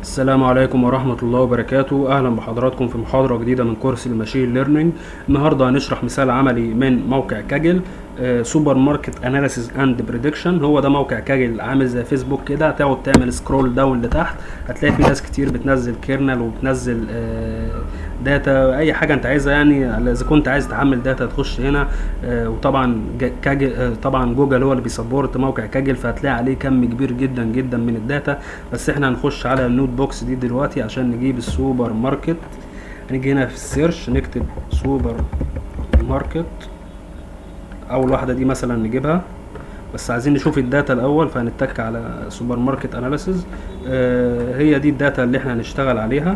السلام عليكم ورحمة الله وبركاته أهلا بحضراتكم في محاضرة جديدة من كورس الماشين ليرنينج النهاردة هنشرح مثال عملي من موقع كاجل سوبر ماركت اناليسيز اند بريدكشن هو ده موقع كاجل عامل زي فيسبوك كده هتقعد تعمل سكرول داون لتحت هتلاقي في ناس كتير بتنزل كيرنل وبتنزل آه، داتا اي حاجه انت عايزها يعني اذا كنت عايز تحمل داتا تخش هنا آه، وطبعا جا- كاجل آه، طبعا جوجل هو اللي بيسبورت موقع كاجل فهتلاقي عليه كم كبير جدا جدا من الداتا بس احنا هنخش على النوت بوكس دي دلوقتي عشان نجيب السوبر ماركت هنيجي هنا في السيرش نكتب سوبر ماركت اول واحده دي مثلا نجيبها بس عايزين نشوف الداتا الاول فهنتك على سوبر ماركت اناليسز هي دي الداتا اللي احنا هنشتغل عليها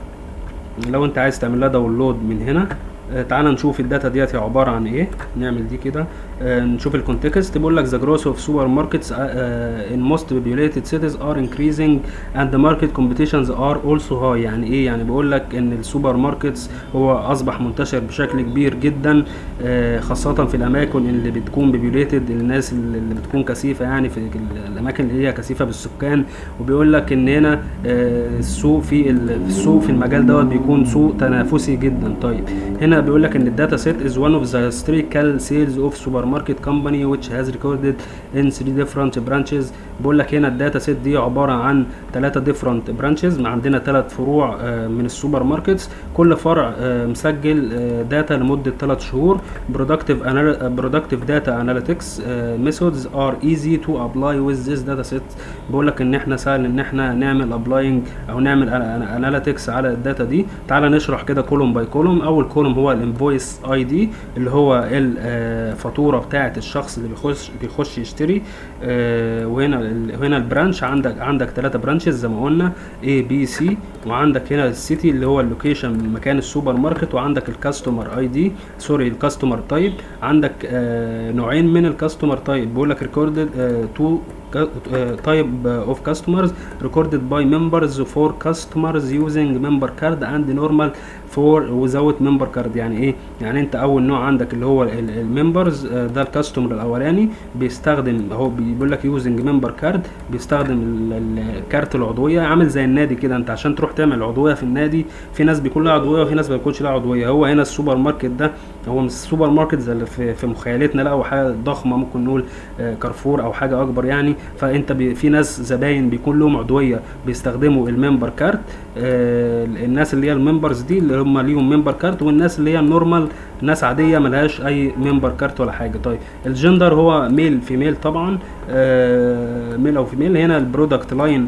لو انت عايز تعمل لها داونلود من هنا آه، تعال نشوف الداتا ديت هي عباره عن ايه نعمل دي كده آه، نشوف الكونتكست بيقول لك the growth of supermarkets uh, uh, in most populated cities are increasing and the market competitions are also high يعني ايه يعني بيقول لك ان السوبر ماركتس هو اصبح منتشر بشكل كبير جدا آه، خاصه في الاماكن اللي بتكون populated الناس اللي اللي بتكون كثيفه يعني في ال- الاماكن اللي هي كثيفه بالسكان وبيقول لك ان هنا آه، السوق في ال- في السوق في المجال دوت بيكون سوق تنافسي جدا طيب هنا بيقول لك ان الداتا سيت is one of the historical sales of supermarket company which has recorded in three different branches بيقول لك هنا الداتا سيت دي عباره عن ثلاثه different branches عندنا ثلاث فروع آه، من السوبر ماركتس كل فرع آه، مسجل داتا لمده ثلاث شهور productive anal- uh, productive data analytics uh, methods are easy to apply with this data set بيقول لك ان احنا سهل ان احنا نعمل applying او نعمل اناليتكس على الداتا دي تعال نشرح كده كولوم باي كولوم اول كولوم هو الانفويس اي دي اللي هو الفاتوره بتاعه الشخص اللي بيخش بيخش يشتري آه، وهنا ال- هنا البرانش عندك عندك ثلاثه برانشز زي ما قلنا اي بي سي وعندك هنا السيتي اللي هو اللوكيشن مكان السوبر ماركت وعندك الكاستمر اي دي سوري الكاستمر تايب عندك آه، نوعين من الكاستمر تايب بيقول لك ريكوردد تو type of customers recorded by members for customers using member card and normal for without member card يعني ايه يعني انت اول نوع عندك اللي هو الممبرز ده الكاستمر الاولاني بيستخدم هو بيقول لك يوزنج ممبر كارد بيستخدم ال- ال- الكارت العضويه عامل زي النادي كده انت عشان تروح تعمل عضويه في النادي في ناس بيكون لها عضويه وفي ناس ما بيكونش لها عضويه هو هنا السوبر ماركت ده هو مش السوبر ماركت زي اللي في, في مخيلتنا لا هو حاجه ضخمه ممكن نقول آه، كارفور او حاجه اكبر يعني فانت بي في ناس زباين بيكون لهم عضويه بيستخدموا الممبر كارت آه، الناس اللي هي الممبرز دي اللي هم ليهم ممبر كارت والناس اللي هي النورمال ناس عاديه ملهاش اي ممبر كارت ولا حاجه طيب الجندر هو ميل فيميل طبعا آه، ميل او فيميل هنا البرودكت لاين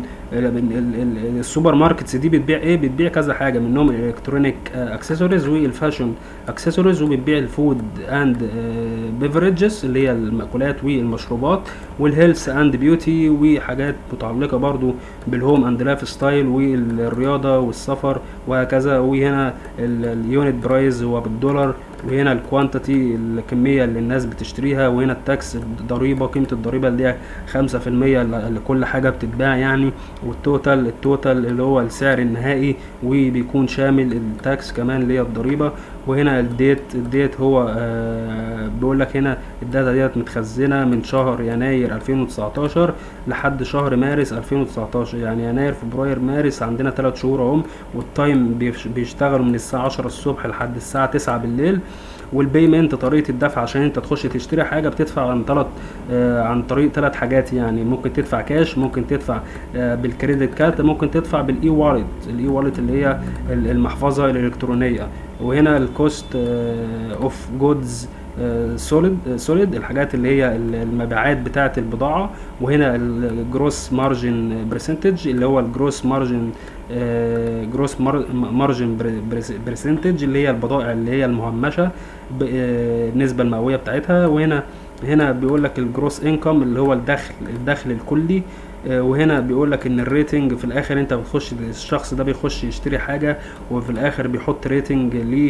السوبر ماركتس دي بتبيع ايه بتبيع كذا حاجه منهم الالكترونيك اكسسوارز والفاشن اكسسوارز وبتبيع الفود اند بيفرجز اللي هي المأكولات والمشروبات والهيلث اند بيوتي وحاجات متعلقه برضو بالهوم اند لايف ستايل والرياضه والسفر وهكذا وهنا اليونت برايز هو بالدولار وهنا الكوانتيتي الكميه اللي الناس بتشتريها وهنا التاكس الضريبه قيمه الضريبه اللي هي 5% اللي كل حاجه بتتباع يعني والتوتال التوتال اللي هو السعر النهائي وبيكون شامل التاكس كمان اللي هي الضريبه وهنا الديت الديت هو آه بيقول لك هنا الداتا ديت متخزنه من شهر يناير 2019 لحد شهر مارس 2019 يعني يناير فبراير مارس عندنا 3 شهور اهم والتايم بيش- بيشتغلوا من الساعه 10 الصبح لحد الساعه 9 بالليل والبيمنت طريقه الدفع عشان انت تخش تشتري حاجه بتدفع عن ثلاث آه عن طريق ثلاث حاجات يعني ممكن تدفع كاش ممكن تدفع آه بالكريدت كارت ممكن تدفع بالاي والت الاي والت اللي هي ال- المحفظه الالكترونيه وهنا الكوست اوف جودز سوليد سوليد الحاجات اللي هي ال- المبيعات بتاعه البضاعه وهنا الجروس مارجن برسنتج اللي هو الجروس مارجن جروس مارجن برسنتج اللي هي البضائع اللي هي المهمشه ب- آه، النسبه المئويه بتاعتها وهنا هنا بيقول لك الجروس انكم اللي هو الدخل الدخل الكلي آه، وهنا بيقول لك ان الريتنج في الاخر انت بتخش الشخص ده بيخش يشتري حاجه وفي الاخر بيحط ريتنج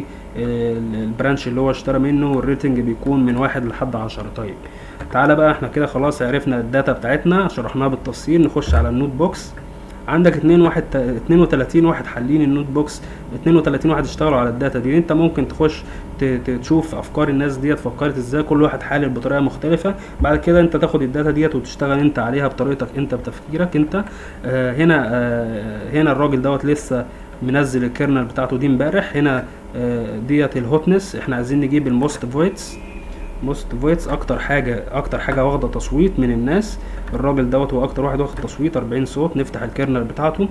للبرانش اللي هو اشترى منه والريتنج بيكون من واحد لحد عشرة طيب تعالى بقى احنا كده خلاص عرفنا الداتا بتاعتنا شرحناها بالتفصيل نخش على النوت بوكس عندك 2 واحد 32 واحد حالين النوت بوكس 32 واحد اشتغلوا على الداتا دي انت ممكن تخش ت- ت- تشوف افكار الناس ديت فكرت ازاي كل واحد حالل بطريقه مختلفه بعد كده انت تاخد الداتا ديت وتشتغل انت عليها بطريقتك انت بتفكيرك انت آه هنا آه هنا الراجل دوت لسه منزل الكيرنل بتاعته دي امبارح هنا آه ديت الهوتنس احنا عايزين نجيب الموست فويتس موست فويتس اكتر حاجه اكتر حاجه واخده تصويت من الناس الراجل دوت هو اكتر واحد واخد تصويت 40 صوت نفتح الكيرنل بتاعته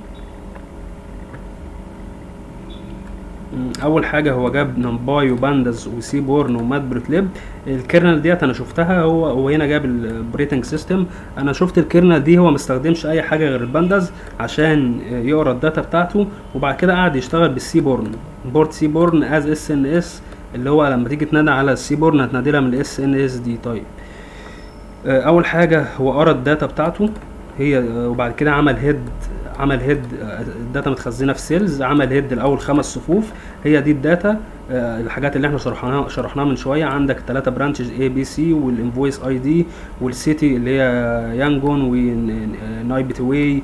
مم، اول حاجه هو جاب نمباي وبانداز وسي بورن وماد بريتليب الكيرنل ديت انا شفتها هو هو هنا جاب الاوبريتنج سيستم انا شفت الكيرنل دي هو مستخدمش اي حاجه غير البانداز عشان يقرا الداتا بتاعته وبعد كده قعد يشتغل بالسي بورن بورت سي بورن از اس ان اس اللي هو لما تيجي تنادي على السي بورن هتنادي لها من الاس ان اس دي طيب آه، اول حاجه هو قرا الداتا بتاعته هي آه، وبعد كده عمل هيد عمل هيد آه، الداتا متخزنه في سيلز عمل هيد الاول خمس صفوف هي دي الداتا آه، الحاجات اللي احنا شرحناها شرحناها من شويه عندك ثلاثه برانشز اي بي سي والانفويس اي دي والسيتي اللي هي يانجون ونايبت واي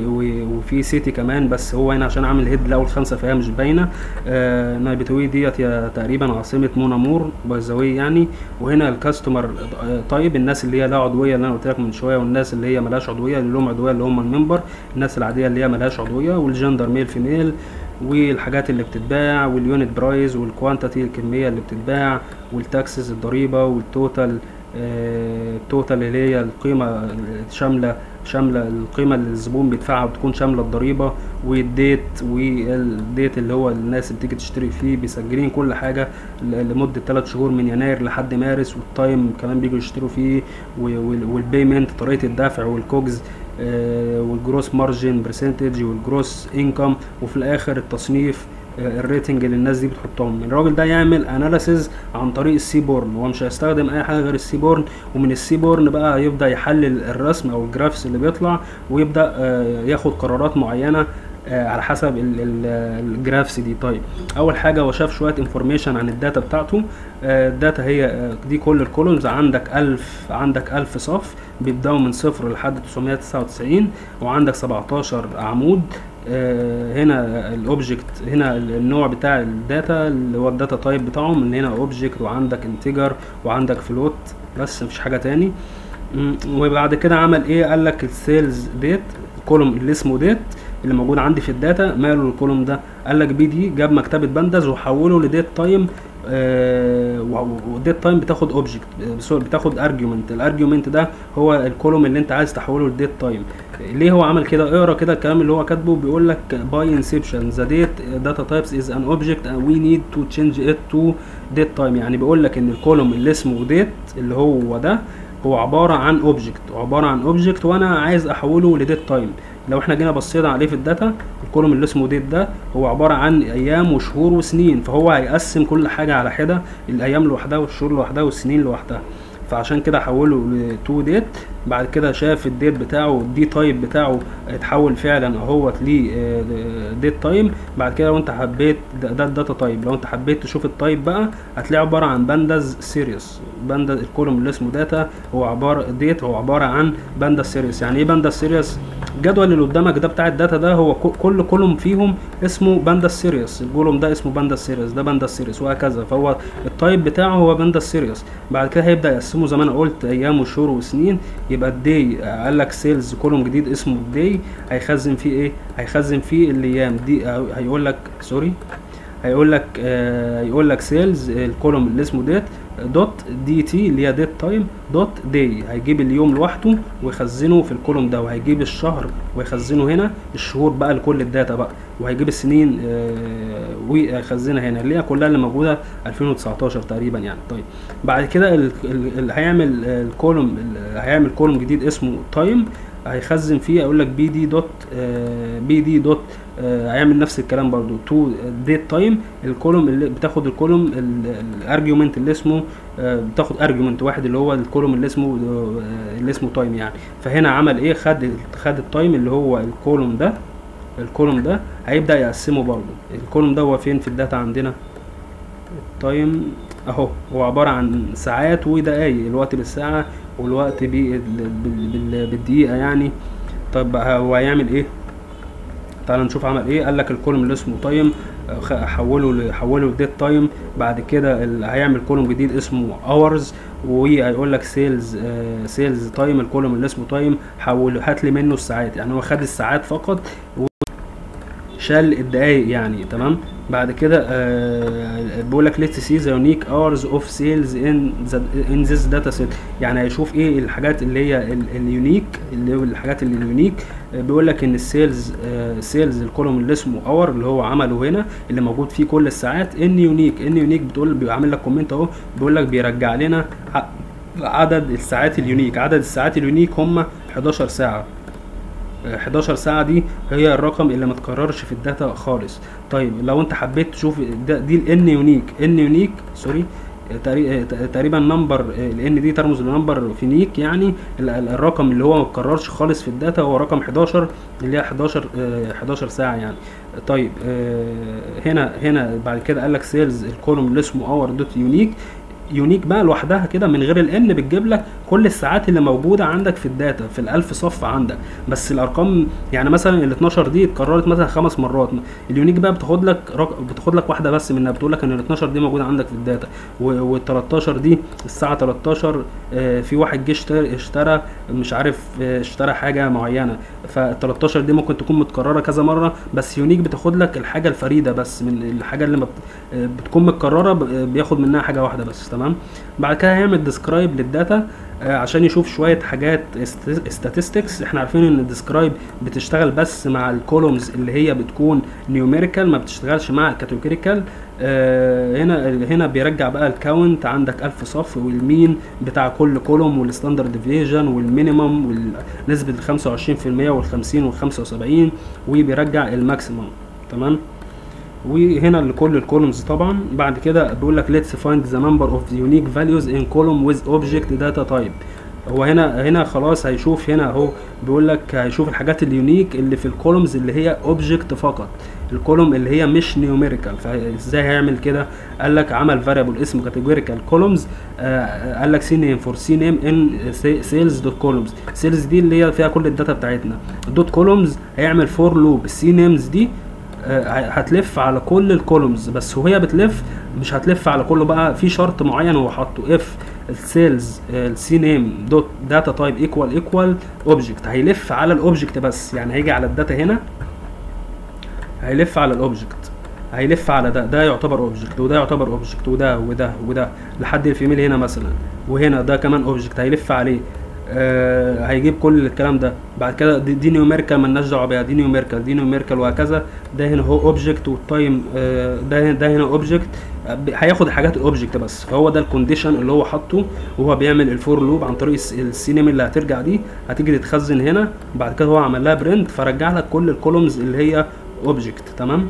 وفي سيتي كمان بس هو هنا عشان عامل هيد الاول خمسه فهي مش باينه آه، نايبت واي ديت هي تقريبا عاصمه مونامور باي يعني وهنا الكاستمر طيب الناس اللي هي لها عضويه اللي انا قلت لك من شويه والناس اللي هي ملهاش عضويه اللي لهم عضويه اللي هم الممبر الناس العاديه اللي هي ملهاش عضويه والجندر ميل فيميل والحاجات اللي بتتباع واليونت برايز والكوانتيتي الكميه اللي بتتباع والتاكسز الضريبه والتوتال آه، التوتال اللي هي القيمه شامله شامله القيمه اللي الزبون بيدفعها بتكون شامله الضريبه والديت والديت اللي هو الناس اللي بتيجي تشتري فيه بيسجلين كل حاجه ل- لمده 3 شهور من يناير لحد مارس والتايم كمان بيجوا يشتروا فيه والبيمنت طريقه الدفع والكوجز آه، والجروس مارجن برسنتج والجروس انكم وفي الاخر التصنيف آه، الريتنج اللي الناس دي بتحطهم الراجل ده يعمل اناليسز عن طريق السي بورن هو مش هيستخدم اي حاجه غير السي بورن ومن السي بورن بقى يبدا يحلل الرسم او الجرافس اللي بيطلع ويبدا آه، ياخد قرارات معينه آه، على حسب ال- ال- الجرافس دي طيب اول حاجه هو شاف شويه انفورميشن عن الداتا بتاعته آه، الداتا هي آه، دي كل الكولومز عندك 1000 عندك 1000 صف بيبداوا من صفر لحد 999 وعندك 17 عمود آه، هنا الاوبجكت هنا النوع بتاع الداتا اللي هو الداتا تايب بتاعهم اللي هنا اوبجكت وعندك انتجر وعندك فلوت بس مفيش حاجه تاني مم، وبعد كده عمل ايه قال لك السيلز ديت الكولوم اللي اسمه ديت اللي موجود عندي في الداتا ماله الكولوم ده قال لك بي دي جاب مكتبه بانداز وحوله لديت تايم وديت تايم بتاخد اوبجكت بتاخد ارجيومنت الارجيومنت ده هو الكولوم اللي انت عايز تحوله لديت تايم ليه هو عمل كده اقرا كده الكلام اللي هو كاتبه بيقول لك باي انسبشن ذا ديت داتا تايبس از ان اوبجكت وي نيد تو تشينج ات تو ديت تايم يعني بيقول لك ان الكولوم اللي اسمه ديت اللي هو ده هو عباره عن اوبجكت عباره عن اوبجكت وانا عايز احوله لديت تايم لو احنا جينا بصينا عليه في الداتا الكولوم اللي اسمه ديت ده هو عباره عن ايام وشهور وسنين فهو هيقسم كل حاجه على حده الايام لوحدها والشهور لوحدها والسنين لوحدها فعشان كده حوله لتو ديت بعد كده شاف الديت بتاعه الدي تايب بتاعه اتحول فعلا اهوت ل ديت تايم بعد كده لو انت حبيت ده, ده الداتا تايب لو انت حبيت تشوف التايب بقى هتلاقيه عباره عن بانداز سيريس بانداز الكولوم اللي اسمه داتا هو عباره ديت هو عباره عن بانداز سيريس يعني ايه بانداز سيريس الجدول اللي قدامك ده بتاع الداتا ده هو ك- كل كولوم فيهم اسمه بانداز سيريس الكولوم ده اسمه بانداز سيريس ده بانداز سيريس وهكذا فهو التايب بتاعه هو بانداز سيريس بعد كده هيبدا يقسمه زي ما انا قلت ايام وشهور وسنين يبقى الدي قال لك سيلز كولوم جديد اسمه الدي هيخزن فيه ايه هيخزن فيه الايام دي هيقول لك سوري هيقول لك آه هيقول لك سيلز الكولوم اللي اسمه ديت دوت دي تي اللي هي ديت تايم دوت داي هيجيب اليوم لوحده ويخزنه في الكولوم ده وهيجيب الشهر ويخزنه هنا الشهور بقى لكل الداتا بقى وهيجيب السنين آه ويخزنها هنا اللي هي كلها اللي موجوده 2019 تقريبا يعني طيب بعد كده ال- ال- ال- هيعمل الكولوم هيعمل كولوم جديد اسمه تايم هيخزن فيه اقول لك بي دي دوت بي دي دوت آه، هيعمل نفس الكلام برضو تو ديت تايم الكولوم اللي بتاخد الكولوم الارجيومنت اللي اسمه آه، بتاخد ارجيومنت واحد اللي هو الكولوم اللي اسمه آه، اللي اسمه تايم يعني فهنا عمل ايه خد خد التايم اللي هو الكولوم ده الكولوم ده هيبدا يقسمه برضو الكولوم ده هو فين في الداتا عندنا التايم اهو هو عباره عن ساعات ودقايق الوقت بالساعه والوقت بال- بال- بال- بالدقيقه يعني طب هو هيعمل ايه تعال نشوف عمل ايه قال لك الكولوم اللي اسمه تايم آه، حوله ل- حوله لديت تايم بعد كده ال- هيعمل كولوم جديد اسمه اورز وهيقول لك سيلز سيلز تايم الكولوم اللي اسمه تايم حول هات لي منه الساعات يعني هو خد الساعات فقط شال الدقايق يعني تمام بعد كده آه بيقول لك let's see the unique hours of sales in the in this data set يعني هيشوف ايه الحاجات اللي هي ال- اليونيك اللي هو الحاجات اللي اليونيك آه بيقول لك ان السيلز آه سيلز الكولوم اللي اسمه اور اللي هو عمله هنا اللي موجود فيه كل الساعات ان يونيك ان يونيك بتقول بيعمل لك كومنت اهو بيقول لك بيرجع لنا ع- عدد الساعات اليونيك عدد الساعات اليونيك هم 11 ساعه 11 ساعة دي هي الرقم اللي ما تكررش في الداتا خالص طيب لو انت حبيت تشوف ده دي الان يونيك ان يونيك سوري تقري- تقريبا نمبر الان دي ترمز لنمبر فينيك يعني ال- ال- الرقم اللي هو ما اتكررش خالص في الداتا هو رقم 11 اللي هي 11 آه، 11 ساعة يعني طيب آه، هنا هنا بعد كده قال لك سيلز الكولوم اللي اسمه اور دوت يونيك يونيك بقى لوحدها كده من غير الان بتجيب لك كل الساعات اللي موجوده عندك في الداتا في الالف صف عندك بس الارقام يعني مثلا ال 12 دي اتكررت مثلا خمس مرات اليونيك بقى بتاخد لك رق... بتاخد لك واحده بس منها بتقول لك ان ال 12 دي موجوده عندك في الداتا وال 13 دي الساعه 13 آه، في واحد جه اشترى اشترى مش عارف آه، اشترى حاجه معينه فال 13 دي ممكن تكون متكرره كذا مره بس يونيك بتاخد لك الحاجه الفريده بس من الحاجه اللي ما بت... آه، بتكون متكرره ب- بياخد منها حاجه واحده بس تمام بعد كده هيعمل ديسكرايب للداتا آه، عشان يشوف شويه حاجات statistics احنا عارفين ان الديسكرايب بتشتغل بس مع الكولومز اللي هي بتكون نيوميريكال ما بتشتغلش مع الكاتيجوريكال هنا هنا بيرجع بقى الكاونت عندك 1000 صف والمين بتاع كل كولوم والستاندرد ديفيجن والمينيمم ونسبه ال 25% وال 50 وال 75 وبيرجع الماكسيمم تمام وهنا لكل الكولومز طبعا بعد كده بيقول لك let's find the number of the unique values in column with object data type هو هنا هنا خلاص هيشوف هنا اهو بيقول لك هيشوف الحاجات اليونيك اللي في الكولومز اللي هي اوبجكت فقط الكولوم اللي هي مش نيوميريكال فازاي هيعمل كده قال لك عمل فاريبل اسمه كاتيجوريكال كولومز قال لك سي نيم فور سي نيم ان سيلز دوت كولومز سيلز دي اللي هي فيها كل الداتا بتاعتنا دوت كولومز هيعمل فور لوب السي نيمز دي آه، هتلف على كل الكولومز بس وهي بتلف مش هتلف على كله بقى في شرط معين هو حاطه اف السيلز السي نيم دوت داتا تايب ايكوال ايكوال اوبجكت هيلف على الاوبجكت بس يعني هيجي على الداتا هنا هيلف على الاوبجكت هيلف على ده ده يعتبر اوبجكت وده يعتبر اوبجكت وده وده وده لحد الفيميل هنا مثلا وهنا ده كمان اوبجكت هيلف عليه آه هيجيب كل الكلام ده بعد كده دي, دي نيوميريكال مالناش دعوه بيها دي نيوميريكال دي نيوميريكال وهكذا ده هنا هو اوبجكت والتايم آه ده ده هنا اوبجكت هياخد حاجات الاوبجكت بس فهو ده الكونديشن اللي هو حاطه وهو بيعمل الفور لوب عن طريق السينما اللي هترجع دي هتيجي تتخزن هنا بعد كده هو عمل لها برنت فرجع لك كل الكولومز اللي هي اوبجكت تمام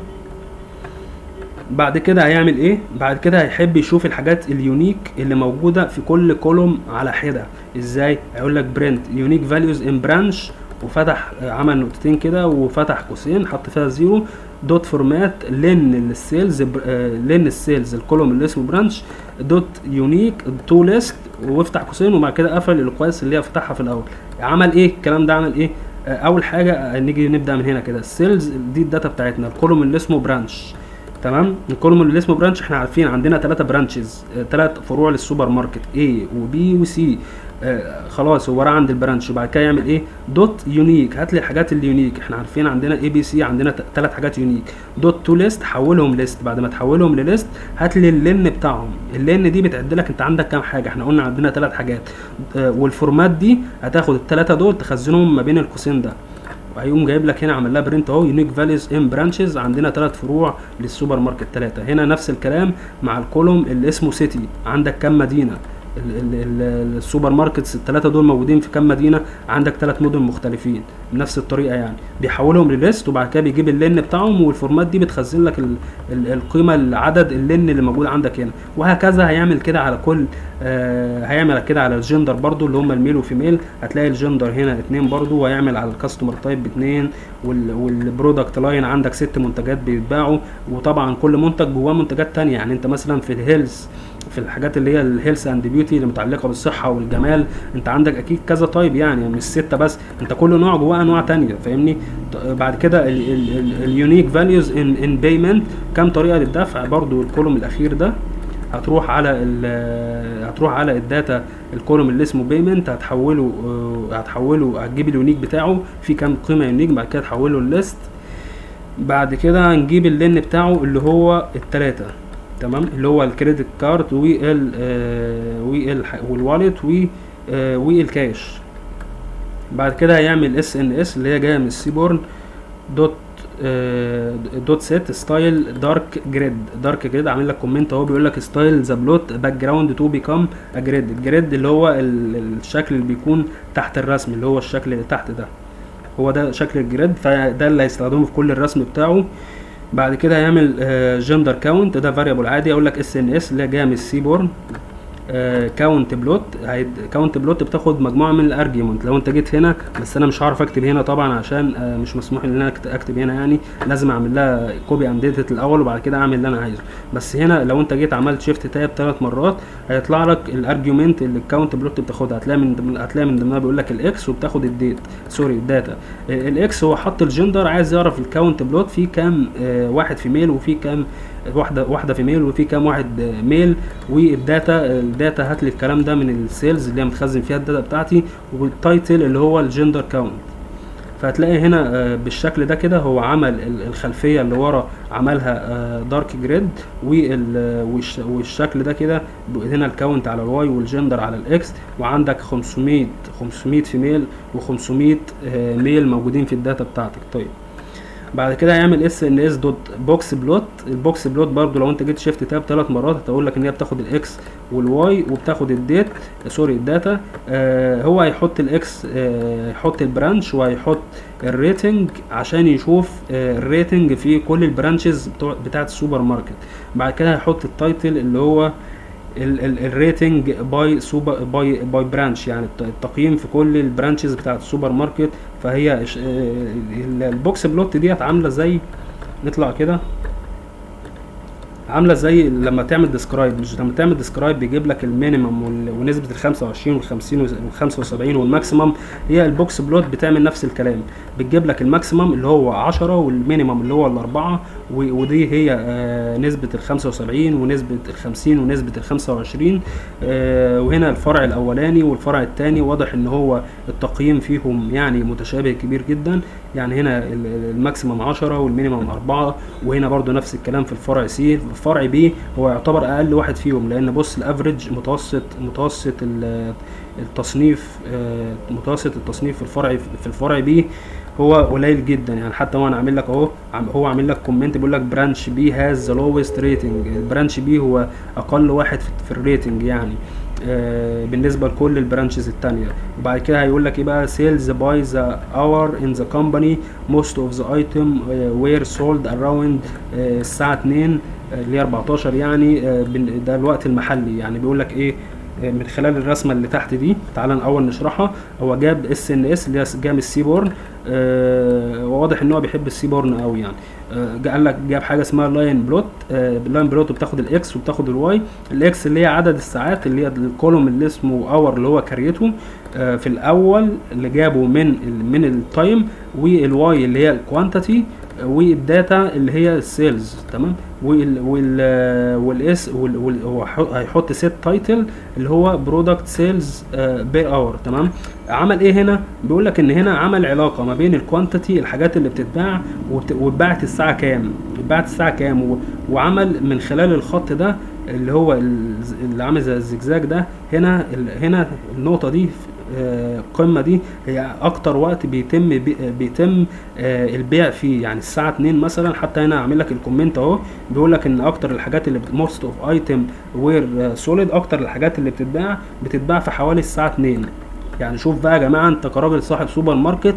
بعد كده هيعمل ايه بعد كده هيحب يشوف الحاجات اليونيك اللي موجوده في كل كولوم على حده ازاي هيقول لك برنت يونيك فاليوز ان برانش وفتح عمل نقطتين كده وفتح قوسين حط فيها زيرو دوت فورمات لن السيلز لن السيلز الكولوم اللي اسمه برانش دوت يونيك تو ليست وافتح قوسين وبعد كده قفل القواس اللي هي فتحها في الاول عمل ايه الكلام ده عمل ايه آه، اول حاجه نيجي نبدا من هنا كده السيلز دي الداتا بتاعتنا الكولوم اللي اسمه برانش تمام الكولوم اللي اسمه برانش احنا عارفين عندنا ثلاثة برانشز ثلاث فروع للسوبر ماركت A وبي وسي آه خلاص هو راح عند البرانش وبعد كده يعمل ايه دوت يونيك هات لي الحاجات اليونيك احنا عارفين عندنا اي بي سي عندنا ثلاث حاجات يونيك دوت تو ليست حولهم ليست بعد ما تحولهم لليست هات لي اللين بتاعهم اللين دي بتعد لك انت عندك كام حاجه احنا قلنا عندنا ثلاث حاجات آه والفورمات دي هتاخد الثلاثه دول تخزنهم ما بين القوسين ده وهيقوم جايب لك هنا عمل لها برنت اهو يونيك فاليوز ان برانشز عندنا ثلاث فروع للسوبر ماركت ثلاثه هنا نفس الكلام مع الكولوم اللي اسمه سيتي عندك كام مدينه ال- ال- ال- السوبر ماركتس الثلاثه دول موجودين في كام مدينه عندك ثلاث مدن مختلفين بنفس الطريقه يعني بيحولهم لليست وبعد كده بيجيب اللين بتاعهم والفورمات دي بتخزن لك ال- ال- القيمه العدد اللين اللي موجود عندك هنا وهكذا هيعمل كده على كل آه هيعمل كده على الجندر برضو اللي هم الميل وفيميل هتلاقي الجندر هنا اتنين برضو وهيعمل على الكاستمر تايب اتنين وال- والبرودكت لاين عندك ست منتجات بيتباعوا وطبعا كل منتج جواه منتجات تانية يعني انت مثلا في الهيلث في الحاجات اللي هي الهيلث اند بيوتي اللي متعلقه بالصحه والجمال انت عندك اكيد كذا تايب يعني, يعني مش سته بس انت كل نوع جواه بقى انواع تانية فاهمني ط- بعد كده اليونيك فاليوز ان ان بيمنت كام طريقه للدفع برضو الكولوم الاخير ده هتروح على ال هتروح على الداتا الكولوم اللي اسمه بيمنت هتحوله آه، هتحوله هتجيب اليونيك بتاعه في كام قيمه يونيك بعد كده تحوله الليست بعد كده هنجيب اللين بتاعه اللي هو التلاتة تمام اللي هو الكريدت كارد وال آه، وال والوالت و آه، والكاش بعد كده هيعمل اس ان اس اللي هي جايه من السيبورن دوت آه، دوت سيت ستايل دارك جريد دارك جريد عامل لك كومنت اهو بيقول لك ستايل ذا بلوت باك جراوند تو بيكام ا جريد الجريد اللي هو ال- الشكل اللي بيكون تحت الرسم اللي هو الشكل اللي تحت ده هو ده شكل الجريد فده اللي هيستخدمه في كل الرسم بتاعه بعد كده هيعمل جندر كاونت ده فاريبل عادي اقول لك اس ان اس اللي هي جايه من السيبورن كاونت بلوت كاونت بلوت بتاخد مجموعه من الارجيومنت لو انت جيت هنا بس انا مش هعرف اكتب هنا طبعا عشان آه، مش مسموح ان انا أكت- اكتب هنا يعني لازم اعمل لها كوبي اند ديت الاول وبعد كده اعمل اللي انا عايزه بس هنا لو انت جيت عملت شيفت تاب ثلاث مرات هيطلع لك الارجيومنت اللي الكاونت بلوت بتاخدها هتلاقي من ضمن هتلاقي من ضمنها بيقول لك الاكس وبتاخد الديت سوري الداتا آه، الاكس هو حط الجندر عايز يعرف الكاونت بلوت فيه كام آه، واحد في ميل وفيه كام واحده واحده في ميل وفي كام واحد آه، ميل والداتا الداتا هات لي الكلام ده من السيلز اللي هي متخزن فيها الداتا بتاعتي والتايتل اللي هو الجندر كاونت فهتلاقي هنا آه، بالشكل ده كده هو عمل ال- الخلفيه اللي ورا عملها دارك جريد والشكل ده كده ب- هنا الكاونت على الواي والجندر على الاكس وعندك 500 500 فيميل و500 ميل موجودين في الداتا بتاعتك طيب بعد كده هيعمل اس ان اس دوت بوكس بلوت البوكس بلوت برضو لو انت جيت شيفت تاب ثلاث مرات هتقول لك ان هي بتاخد الاكس والواي وبتاخد الديت سوري الداتا آه هو هيحط الاكس آه هيحط البرانش وهيحط الريتنج عشان يشوف آه الريتنج في كل البرانشز بتوع بتاعت السوبر ماركت بعد كده هيحط التايتل اللي هو الريتنج باي سوبر باي باي برانش يعني الت- التقييم في كل البرانشز بتاعت السوبر ماركت فهي ش- آه، ال- البوكس بلوت ديت عامله زي نطلع كده عامله زي لما تعمل ديسكرايب مش لما تعمل ديسكرايب بيجيب لك المينيمم وال- ونسبه ال 25 وال 50 وال 75 والماكسيمم هي البوكس بلوت بتعمل نفس الكلام بتجيب لك الماكسيمم اللي هو 10 والمينيمم اللي هو الاربعه و- ودي هي آه، نسبه ال 75 ونسبه ال 50 ونسبه ال 25 آه، وهنا الفرع الاولاني والفرع الثاني واضح ان هو التقييم فيهم يعني متشابه كبير جدا يعني هنا ال- ال- الماكسيمم 10 والمينيمم 4 وهنا برضو نفس الكلام في الفرع سي الفرع بي هو يعتبر اقل واحد فيهم لان بص الافريج متوسط متوسط ال- التصنيف آه، متوسط التصنيف في الفرع في الفرع بي هو قليل جدا يعني حتى هو انا عامل لك اهو عم- هو عامل لك كومنت بيقول لك برانش بي هاز ذا لويست ريتنج البرانش بي هو اقل واحد في, في الريتنج يعني آه، بالنسبه لكل البرانشز التانية وبعد كده هيقول لك ايه بقى سيلز باي ذا اور ان ذا كومباني موست اوف ذا ايتم وير سولد اراوند الساعه 2 آه، اللي هي 14 يعني آه، بن- ده الوقت المحلي يعني بيقول لك ايه آه، من خلال الرسمه اللي تحت دي تعال الاول نشرحها هو جاب اس ان اس اللي هي جاب السيبورن آه واضح ان هو بيحب السيبورن قوي يعني آه جا- قال لك جاب حاجه اسمها لاين بلوت آه اللاين بلوت بتاخد الاكس وبتاخد الواي الاكس اللي هي عدد الساعات اللي هي الكولوم اللي اسمه اور اللي هو كريته آه في الاول اللي جابه من ال من التايم والواي اللي هي الكوانتيتي والداتا اللي هي السيلز تمام وال وال والاس وال وال هو ح- هيحط سيت تايتل اللي هو برودكت سيلز بير اور تمام عمل ايه هنا بيقول لك ان هنا عمل علاقه ما بين الكوانتيتي الحاجات اللي بتتباع وبت- واتباعت الساعه كام اتباعت الساعه كام و- وعمل من خلال الخط ده اللي هو ال- اللي عامل زي الزجزاج ده هنا ال- هنا النقطه دي آه، القمه دي هي اكتر وقت بيتم بي- بيتم آه، البيع فيه يعني الساعه 2 مثلا حتى هنا عامل لك الكومنت اهو بيقول لك ان اكتر الحاجات اللي موست اوف ايتم وير سوليد اكتر الحاجات اللي بتتباع بتتباع في حوالي الساعه 2 يعني شوف بقى يا جماعه انت كراجل صاحب سوبر ماركت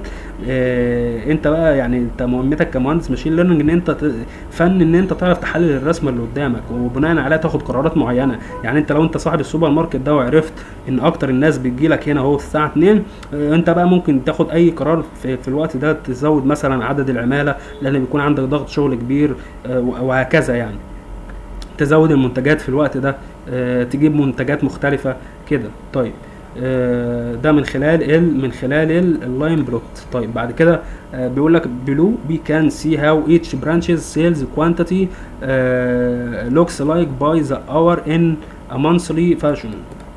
اه انت بقى يعني انت مهمتك كمهندس ماشين ليرنينج ان انت ت- فن ان انت تعرف تحلل الرسمه اللي قدامك وبناء عليها تاخد قرارات معينه يعني انت لو انت صاحب السوبر ماركت ده وعرفت ان اكتر الناس بتجي لك هنا اهو الساعه 2 اه انت بقى ممكن تاخد اي قرار في, في الوقت ده تزود مثلا عدد العماله لان بيكون عندك ضغط شغل كبير اه وهكذا يعني تزود المنتجات في الوقت ده آه، تجيب منتجات مختلفة كده طيب آه، ده من خلال ال من خلال ال- اللاين بلوت طيب بعد كده آه، بيقول لك below we can see how each branches sales quantity آه، looks like by the hour in a monthly fashion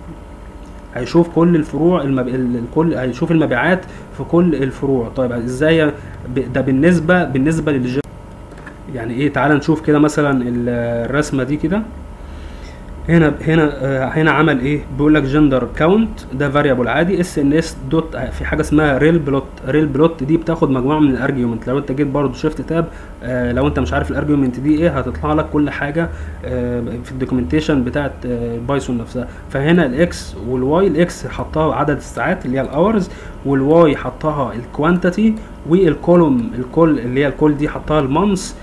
هيشوف كل الفروع المب... ال- الكل هيشوف المبيعات في كل الفروع طيب ازاي ب- ده بالنسبه بالنسبه للج يعني ايه تعال نشوف كده مثلا ال- الرسمه دي كده هنا هنا آه، هنا عمل ايه بيقول لك جندر كاونت ده فاريبل عادي اس ان اس دوت في حاجه اسمها ريل بلوت ريل بلوت دي بتاخد مجموعه من الارجيومنت لو انت جيت برضو شفت تاب آه، لو انت مش عارف الارجيومنت دي ايه هتطلع لك كل حاجه آه، في الدوكيومنتيشن بتاعت آه، بايثون نفسها فهنا الاكس والواي الاكس حطها عدد الساعات اللي هي الاورز والواي حطها الكوانتيتي والكولوم الكل اللي هي الكل دي حطها المانس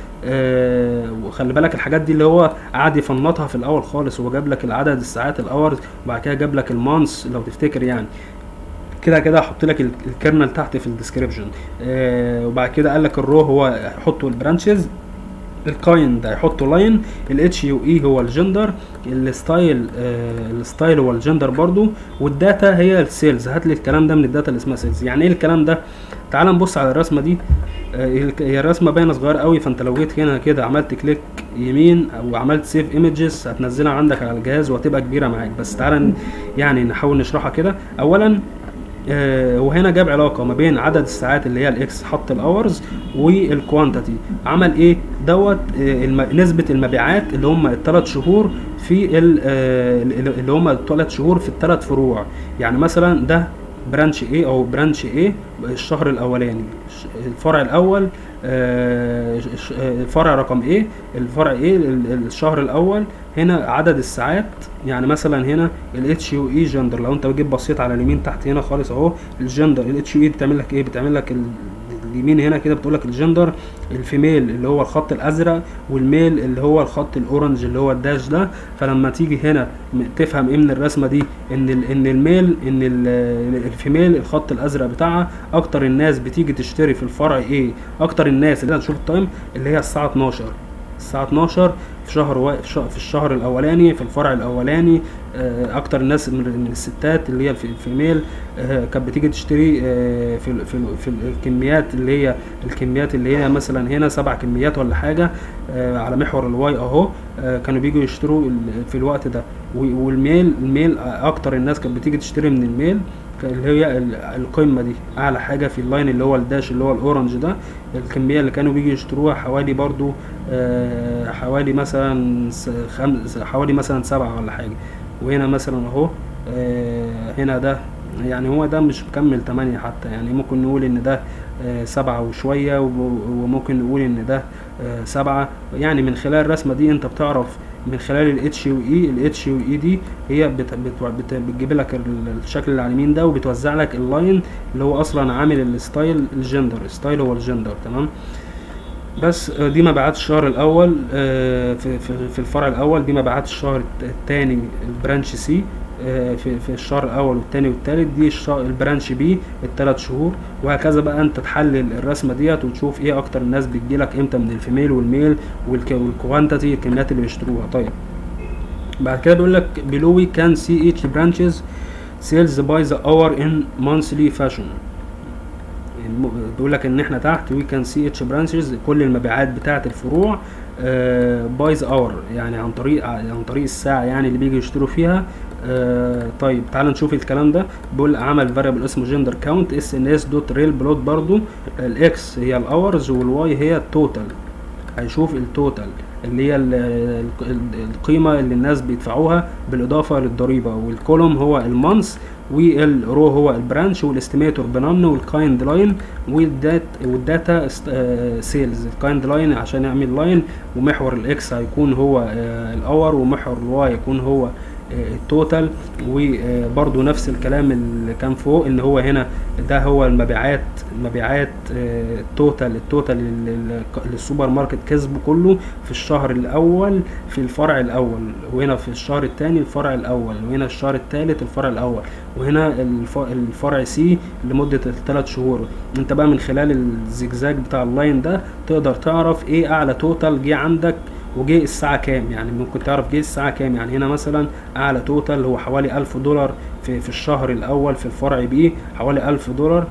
آه وخلي بالك الحاجات دي اللي هو قعد يفنطها في الاول خالص هو جاب لك العدد الساعات الاورز وبعد كده جاب لك المانس لو تفتكر يعني كده كده هحط لك ال- الكيرنل تحت في الديسكريبشن آه وبعد كده قال لك الرو هو هيحطوا البرانشز الكايند هيحطوا لاين الاتش يو اي هو الجندر الستايل آه الستايل هو الجندر برضو والداتا هي السيلز هات لي الكلام ده من الداتا اللي اسمها سيلز يعني ايه الكلام ده تعال نبص على الرسمه دي آه، الك- هي الرسمه باينه صغيره قوي فانت لو جيت هنا كده عملت كليك يمين او عملت سيف ايمجز هتنزلها عندك على الجهاز وهتبقى كبيره معاك بس تعالى ن- يعني نحاول نشرحها كده اولا آه، وهنا جاب علاقه ما بين عدد الساعات اللي هي الاكس حط الاورز والكوانتيتي عمل ايه دوت آه، الم- نسبه المبيعات اللي هم الثلاث شهور في ال- آه، اللي هم الثلاث شهور في الثلاث فروع يعني مثلا ده برانش ايه او برانش ايه الشهر الاولاني ش- الفرع الاول آه، ش- آه، الفرع رقم ايه الفرع ايه ال- ال- الشهر الاول هنا عدد الساعات يعني مثلا هنا الاتش يو اي جندر لو انت جيت بصيت على اليمين تحت هنا خالص اهو الجندر الاتش يو اي بتعمل لك ايه بتعمل لك ال- اليمين هنا كده بتقول لك الجندر الفيميل اللي هو الخط الازرق والميل اللي هو الخط الاورنج اللي هو الداش ده فلما تيجي هنا م- تفهم ايه من الرسمه دي ان ال ان الميل ان ال- الفيميل الخط الازرق بتاعها اكتر الناس بتيجي تشتري في الفرع ايه اكتر الناس اللي هتشوف التايم اللي هي الساعه 12 الساعة 12 في شهر و... في ش- في الشهر الأولاني في الفرع الأولاني آه، أكتر الناس من من الستات اللي هي الف- الفيميل آه، كانت بتيجي تشتري آه، في ال- في ال- في الكميات اللي هي الكميات اللي هي مثلا هنا سبع كميات ولا حاجة آه، على محور الواي أهو آه، كانوا بيجوا يشتروا ال- في الوقت ده و- والميل الميل أكتر الناس كانت بتيجي تشتري من الميل ك- اللي هي ال- القمة دي أعلى حاجة في اللاين اللي هو الداش اللي هو الأورنج ده الكمية اللي كانوا بيجي يشتروها حوالي برضو آه، حوالي مثلا س- خمس حوالي مثلا سبعة ولا حاجة وهنا مثلا اهو آه، هنا ده يعني هو ده مش مكمل تمانية حتى يعني ممكن نقول ان ده آه، سبعة وشوية و- وممكن نقول ان ده آه، سبعة يعني من خلال الرسمة دي انت بتعرف من خلال الاتش يو اي الاتش يو اي دي هي بت بت بت بتجيب لك ال- الشكل اللي على اليمين ده وبتوزع لك اللاين اللي هو اصلا عامل الستايل الجندر الستايل هو الجندر تمام بس آه، دي مبيعات الشهر الاول آه، في في في الفرع الاول دي مبيعات الشهر الثاني البرانش سي آه، في في الشهر الاول والثاني والثالث دي الشهر البرانش بي الثلاث شهور وهكذا بقى انت تحلل الرسمه ديت وتشوف ايه اكتر الناس بتجيلك امتى من الفيميل والميل والك- والكوانتيتي الكميات اللي بيشتروها طيب بعد كده بيقول لك below we can see each branches sales by the hour in monthly fashion الم- بيقول لك ان احنا تحت وي كان سي اتش برانشز كل المبيعات بتاعه الفروع باي ذا اور يعني عن طريق عن طريق الساعه يعني اللي بيجي يشتروا فيها آه طيب تعال نشوف الكلام ده بيقول عمل فاريبل اسمه جندر كاونت اس ان اس دوت ريل بلوت برضو الاكس هي الاورز والواي هي التوتال هيشوف التوتال اللي هي ال- ال- القيمة اللي الناس بيدفعوها بالإضافة للضريبة والكولوم هو المانس والرو هو البرانش والاستيميتور بنان والكايند لاين والدات والداتا سيلز الكايند لاين عشان يعمل لاين ومحور الاكس هيكون هو آه، الاور ومحور الواي يكون هو آه، التوتال وبرضو نفس الكلام اللي كان فوق ان هو هنا ده هو المبيعات مبيعات آه، التوتال التوتال اللي اللي السوبر ماركت كسبه كله في الشهر الاول في الفرع الاول وهنا في الشهر الثاني الفرع الاول وهنا الشهر الثالث الفرع الاول وهنا الف- الفرع سي لمدة الثلاث شهور انت بقى من خلال الزجزاج بتاع اللاين ده تقدر تعرف ايه اعلى توتال جه عندك وجه الساعه كام يعني ممكن تعرف جه الساعه كام يعني هنا مثلا اعلى توتال هو حوالي 1000 دولار في في الشهر الاول في الفرع بي حوالي 1000 دولار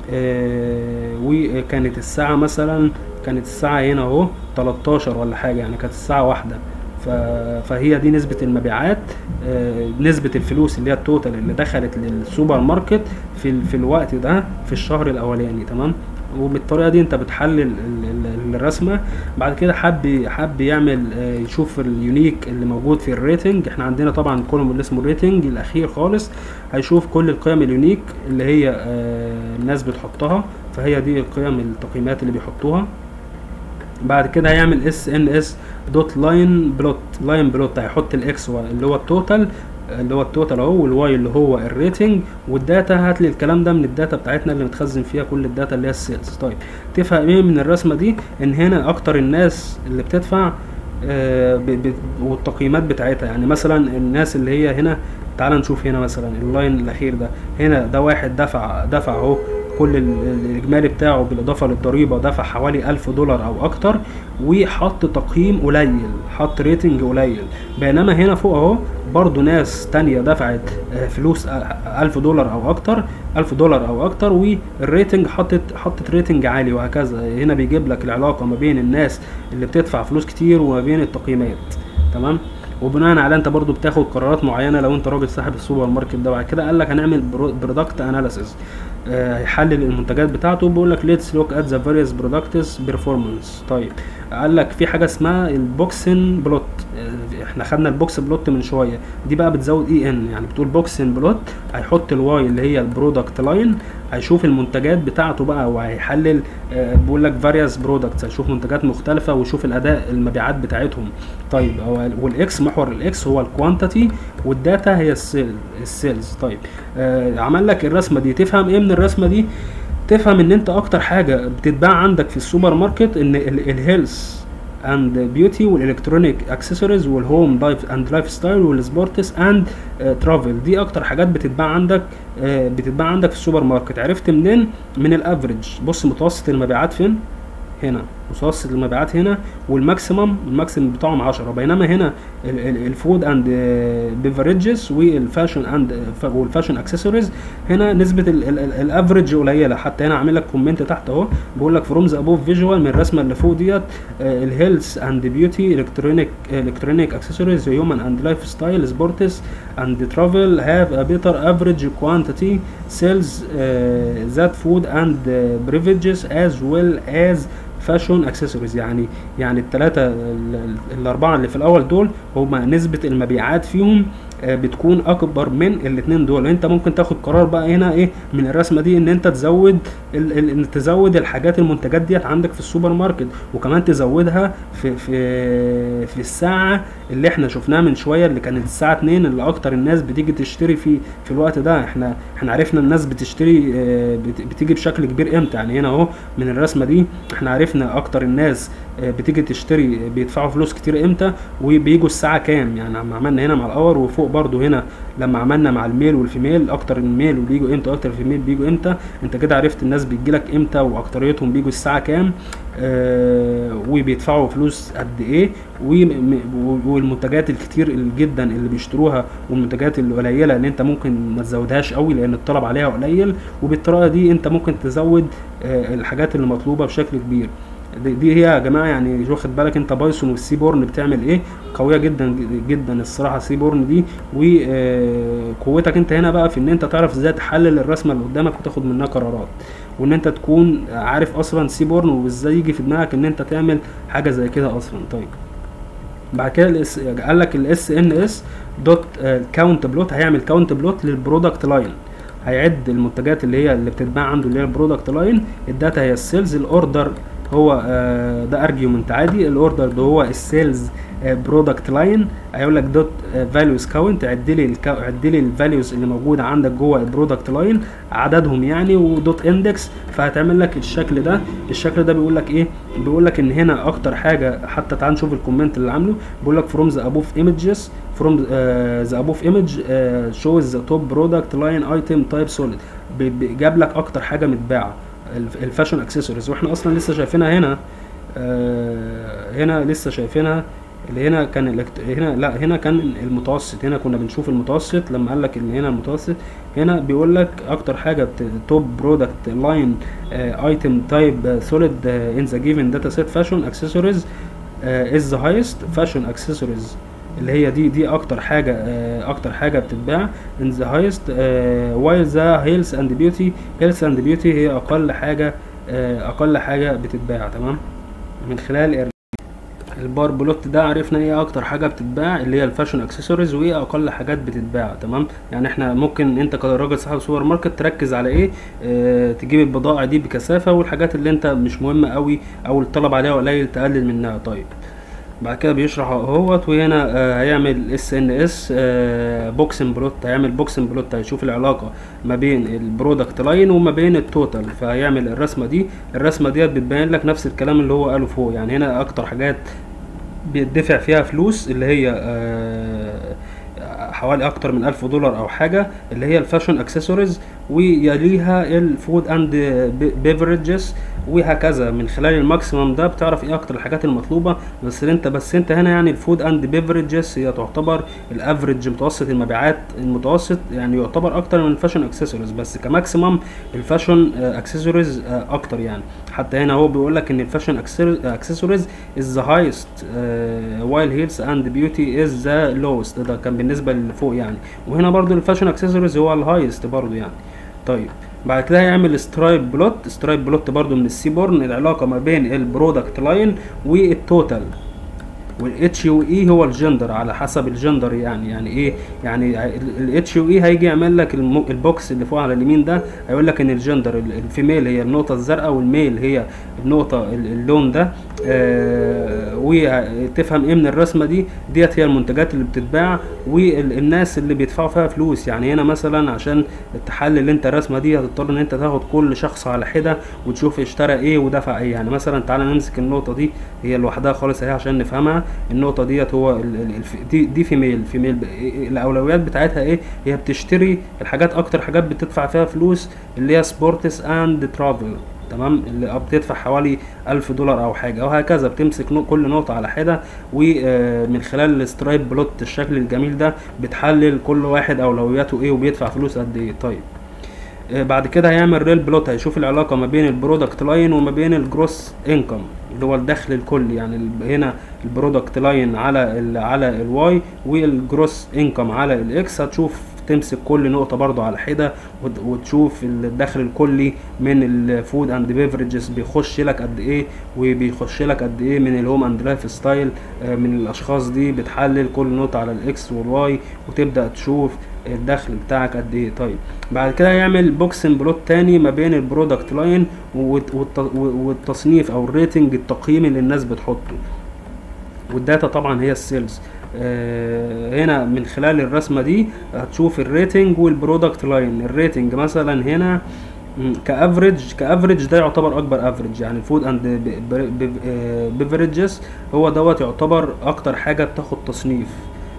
آه وكانت الساعه مثلا كانت الساعه هنا اهو 13 ولا حاجه يعني كانت الساعه واحدة ف- فهي دي نسبة المبيعات آه، نسبة الفلوس اللي هي التوتال اللي دخلت للسوبر ماركت في ال- في الوقت ده في الشهر الاولاني تمام وبالطريقه دي انت بتحلل ال- ال- الرسمه بعد كده حب حب يعمل آه، يشوف اليونيك اللي موجود في الريتنج احنا عندنا طبعا كولوم اللي اسمه الريتنج الاخير خالص هيشوف كل القيم اليونيك اللي هي آه، الناس بتحطها فهي دي القيم التقييمات اللي بيحطوها بعد كده هيعمل اس ان اس دوت لاين بلوت لاين بلوت هيحط الاكس اللي هو التوتال اللي هو التوتال اهو والواي اللي هو الريتنج والداتا هات لي الكلام ده من الداتا بتاعتنا اللي متخزن فيها كل الداتا اللي هي السيلز طيب تفهم ايه من الرسمه دي ان هنا اكتر الناس اللي بتدفع آه، ب- ب- والتقييمات بتاعتها يعني مثلا الناس اللي هي هنا تعال نشوف هنا مثلا اللاين الاخير ده هنا ده واحد دفع دفع اهو كل ال- الاجمالي بتاعه بالاضافه للضريبه دفع حوالي 1000 دولار او اكتر وحط تقييم قليل حط ريتنج قليل بينما هنا فوق اهو برضو ناس تانية دفعت آه، فلوس آه، 1000 دولار او اكتر 1000 دولار او اكتر والريتنج حطت حطت ريتنج عالي وهكذا هنا بيجيب لك العلاقه ما بين الناس اللي بتدفع فلوس كتير وما بين التقييمات تمام وبناء على انت برضو بتاخد قرارات معينه لو انت راجل صاحب السوبر ماركت ده بعد كده قال لك هنعمل برودكت اناليسيز هيحلل المنتجات بتاعته بيقول لك ليتس لوك ات ذا فاريوس برودكتس بيرفورمانس طيب قال لك في حاجه اسمها البوكسن بلوت آه، احنا خدنا البوكس بلوت من شويه دي بقى بتزود اي ان يعني بتقول بوكسن بلوت هيحط الواي اللي هي البرودكت لاين هيشوف المنتجات بتاعته بقى وهيحلل آه، بيقول لك فاريوس برودكتس هيشوف منتجات مختلفه ويشوف الاداء المبيعات بتاعتهم طيب هو والاكس محور الاكس هو الكوانتيتي والداتا هي السيل السيلز طيب آه عمل لك الرسمه دي تفهم ايه من الرسمه دي تفهم ان انت اكتر حاجه بتتباع عندك في السوبر ماركت ان الهيلث اند بيوتي والالكترونيك اكسسوارز والهوم لايف اند لايف ستايل والسبورتس اند ترافل دي اكتر حاجات بتتباع عندك آه، بتتباع عندك في السوبر ماركت عرفت منين من الافريج بص متوسط المبيعات فين هنا متوسط المبيعات هنا والماكسيمم الماكسيمم بتاعهم 10 بينما هنا الفود اند بيفرجز والفاشن اند والفاشن اكسسوارز هنا نسبه الافريج قليله حتى هنا عامل لك كومنت تحت اهو بيقول لك فروم ذا ابوف فيجوال من الرسمه اللي فوق ديت الهيلث اند بيوتي الكترونيك الكترونيك اكسسوارز هيومن اند لايف ستايل سبورتس اند ترافل هاف ا بيتر افريج كوانتيتي سيلز ذات فود اند بريفيجز از ويل از فاشون اكسسوارز يعني يعني الثلاثه الاربعه اللي في الاول دول هما نسبه المبيعات فيهم آه، بتكون اكبر من الاثنين دول انت ممكن تاخد قرار بقى هنا ايه من الرسمه دي ان انت تزود ال ال ان تزود الحاجات المنتجات ديت عندك في السوبر ماركت وكمان تزودها في في في الساعه اللي احنا شفناها من شويه اللي كانت الساعه 2 اللي اكتر الناس بتيجي تشتري في في الوقت ده احنا احنا عرفنا الناس بتشتري آه، بت- بتيجي بشكل كبير امتى يعني هنا اهو من الرسمه دي احنا عرفنا اكتر الناس آه، بتيجي تشتري بيدفعوا فلوس كتير امتى وبيجوا الساعه كام يعني لما عملنا هنا مع الاور وفوق برضو هنا لما عملنا مع الميل والفيميل اكتر الميل وبيجوا امتى واكتر الفيميل بيجوا امتى انت كده عرفت الناس بتجيلك امتى واكتريتهم بيجوا الساعه كام آه وبيدفعوا فلوس قد ايه وم- و- والمنتجات الكتير جدا اللي بيشتروها والمنتجات القليله اللي انت ممكن ما تزودهاش قوي لان الطلب عليها قليل وبالطريقه دي انت ممكن تزود آه الحاجات اللي مطلوبه بشكل كبير دي, دي هي يا جماعه يعني واخد بالك انت بايثون والسي بورن بتعمل ايه قويه جدا جدا الصراحه السي بورن دي وقوتك انت هنا بقى في ان انت تعرف ازاي تحلل الرسمه اللي قدامك وتاخد منها قرارات وان انت تكون عارف اصلا سي بورن وازاي يجي في دماغك ان انت تعمل حاجه زي كده اصلا طيب بعد كده الاس قال لك الاس ان اس دوت كاونت بلوت هيعمل كاونت بلوت للبرودكت لاين هيعد المنتجات اللي هي اللي بتتباع عنده اللي هي البرودكت لاين الداتا هي السيلز الاوردر هو آه، ده ارجيومنت عادي الاوردر ده هو السيلز برودكت لاين هيقول لك دوت فاليوز كاونت عد لي الكا- عد لي الفاليوز اللي موجوده عندك جوه البرودكت لاين عددهم يعني ودوت اندكس فهتعمل لك الشكل ده الشكل ده بيقول لك ايه بيقول لك ان هنا اكتر حاجه حتى تعال نشوف الكومنت اللي عامله بيقول لك فروم ذا ابوف ايمجز فروم ذا ابوف ايمج شوز ذا توب برودكت لاين ايتم تايب سوليد جاب لك اكتر حاجه متباعه الف- الفاشن اكسسوارز واحنا اصلا لسه شايفينها هنا آه، هنا لسه شايفينها اللي هنا كان الإلكت... هنا لا هنا كان المتوسط هنا كنا بنشوف المتوسط لما قال لك ان هنا المتوسط هنا بيقول لك اكتر حاجه بت... توب برودكت لاين ايتم تايب سوليد ان ذا جيفن داتا سيت فاشن اكسسوارز از ذا هايست فاشن اكسسوارز اللي هي دي دي اكتر حاجه آه، اكتر حاجه بتتباع ان ذا هايست وايل ذا هيلث اند بيوتي هيلث اند بيوتي هي اقل حاجه آه، اقل حاجه بتتباع تمام من خلال البار بلوت ده عرفنا ايه اكتر حاجه بتتباع اللي هي الفاشن اكسسوارز وايه اقل حاجات بتتباع تمام يعني احنا ممكن انت كراجل صاحب سوبر ماركت تركز على ايه اه تجيب البضائع دي بكثافه والحاجات اللي انت مش مهمه قوي او الطلب عليها قليل تقلل منها طيب بعد كده بيشرح اهوت وهنا آه هيعمل اس ان اس بوكسن بلوت هيعمل بوكسن بلوت هيشوف العلاقه ما بين البرودكت لاين وما بين التوتال فهيعمل الرسمه دي الرسمه ديت بتبين لك نفس الكلام اللي هو قاله فوق يعني هنا اكتر حاجات بيدفع فيها فلوس اللي هي آه حوالي اكتر من الف دولار او حاجه اللي هي الفاشن اكسسوارز ويليها الفود اند بيفرجز وهكذا من خلال الماكسيمم ده بتعرف ايه اكتر الحاجات المطلوبه بس انت بس انت هنا يعني الفود اند بيفرجز هي تعتبر الافريج متوسط المبيعات المتوسط يعني يعتبر اكتر من الفاشن اكسسوارز بس كماكسيمم الفاشن اكسسوارز اكتر يعني حتى هنا هو بيقول لك ان الفاشن اكسسوارز از ذا هايست وايل هيلث اند بيوتي از ذا لوست ده كان بالنسبه لفوق يعني وهنا برضو الفاشن اكسسوارز هو الهايست برضو يعني طيب بعد كده هيعمل سترايب بلوت سترايب بلوت برضو من السيبورن العلاقه ما بين البرودكت لاين والتوتال والاتش يو اي هو الجندر على حسب الجندر يعني يعني ايه يعني الاتش يو اي هيجي يعمل لك البوكس اللي فوق على اليمين ده هيقول لك ان الجندر الفيميل هي النقطه الزرقاء والميل هي النقطه اللون ده آه وتفهم ايه من الرسمه دي ديت هي المنتجات اللي بتتباع والناس اللي بيدفعوا فيها فلوس يعني هنا مثلا عشان تحلل انت الرسمه دي هتضطر ان انت تاخد كل شخص على حده وتشوف اشترى ايه ودفع ايه يعني مثلا تعالى نمسك النقطه دي هي لوحدها خالص اهي عشان نفهمها النقطه ديت هو دي دي فيميل فيميل الاولويات بتاعتها ايه هي بتشتري الحاجات اكتر حاجات بتدفع فيها فلوس اللي هي سبورتس اند ترافل تمام اللي بتدفع حوالي ألف دولار او حاجه وهكذا بتمسك كل نقطه على حده ومن خلال السترايب بلوت الشكل الجميل ده بتحلل كل واحد اولوياته ايه وبيدفع فلوس قد ايه طيب بعد كده هيعمل ريل بلوت هيشوف العلاقه ما بين البرودكت لاين وما بين الجروس انكم اللي هو الدخل الكلي يعني هنا البرودكت لاين على ال على الواي والجروس انكم على الاكس هتشوف تمسك كل نقطة برضو على حدة وتشوف الدخل الكلي من الفود اند بيفرجز بيخش لك قد ايه وبيخش لك قد ايه من الهوم اند لايف ستايل من الاشخاص دي بتحلل كل نقطة على الاكس والواي وتبدأ تشوف الدخل بتاعك قد ايه طيب بعد كده يعمل بوكسن بلوت تاني ما بين البرودكت لاين والتصنيف او الريتنج التقييم اللي الناس بتحطه والداتا طبعا هي السيلز آه هنا من خلال الرسمه دي هتشوف الريتنج والبرودكت لاين الريتنج مثلا هنا كافريج كافريج ده يعتبر اكبر افريج يعني الفود اند بيفرجز هو دوت يعتبر اكتر حاجه بتاخد تصنيف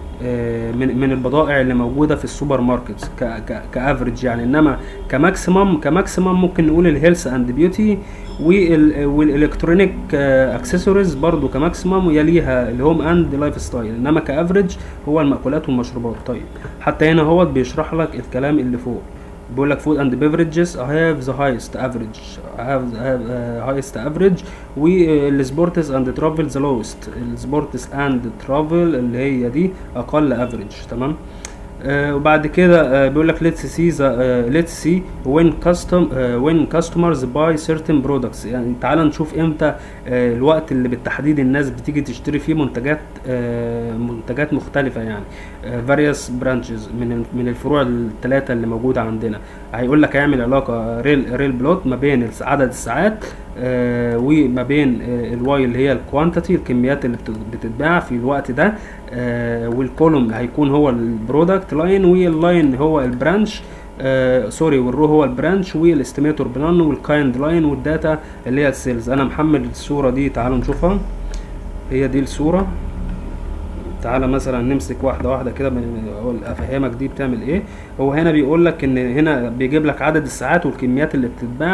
من من البضائع اللي موجوده في السوبر ماركتس كافريج يعني انما كماكسيمم كماكسيمم ممكن نقول الهيلث اند بيوتي والالكترونيك اكسسوارز برضو كماكسيمم ويليها الهوم اند لايف ستايل انما كافريج هو المأكولات والمشروبات طيب حتى هنا هو بيشرح لك الكلام اللي فوق بيقول لك food and beverages have the highest average have have uh, highest average والسبورتس and travel the lowest السبورتس and travel اللي هي دي اقل average تمام آه وبعد كده آه بيقول لك let's see the uh, let's see when custom uh, when customers buy certain products يعني تعال نشوف امتى uh, الوقت اللي بالتحديد الناس بتيجي تشتري فيه منتجات uh, منتجات مختلفة يعني uh, various branches من من الفروع الثلاثة اللي موجودة عندنا هيقول لك هيعمل علاقة ريل ريل بلوت ما بين عدد الساعات آه وما بين آه الواي اللي هي الكوانتيتي الكميات اللي بتتباع في الوقت ده آه والكولوم هيكون هو البرودكت لاين واللاين هو البرانش آه سوري والرو هو البرانش والاستيميتور بلان والكايند لاين والداتا اللي هي السيلز انا محمل الصوره دي تعالوا نشوفها هي دي الصوره تعالى مثلا نمسك واحده واحده كده افهمك دي بتعمل ايه هو هنا بيقول لك ان هنا بيجيب لك عدد الساعات والكميات اللي بتتباع